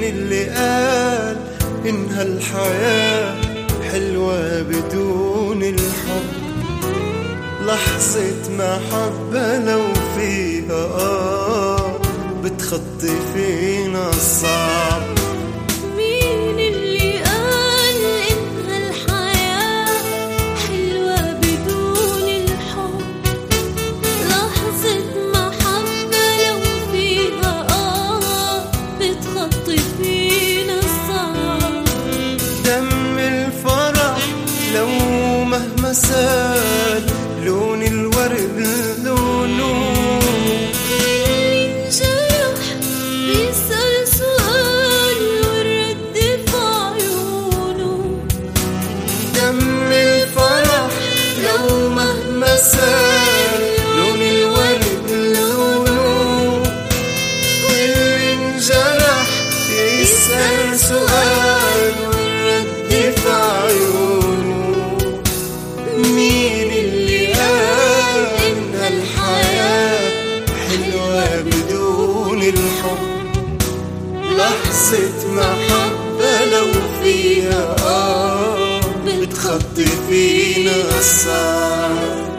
اللي قال إن هالحياة حلوة بدون الحب لحظة محبة لو فيها آه بتخطي فينا الصعب مين اللي قال إن هالحياة حلوة بدون الحب لحظة محبة لو فيها آه بتخطي فينا الصعب دم الفرح لو مهما سال لون الورد لونه انجرح بيسأل سؤال والرد في عيونه دم الفرح لو مهما سال لون الورد لونه واللي انجرح يسأل سؤال والرد في عيونه مين اللي قال إن الحياة حلوة بدون الحب لحظة محبة لو فيها آه بتخطي فينا الصعب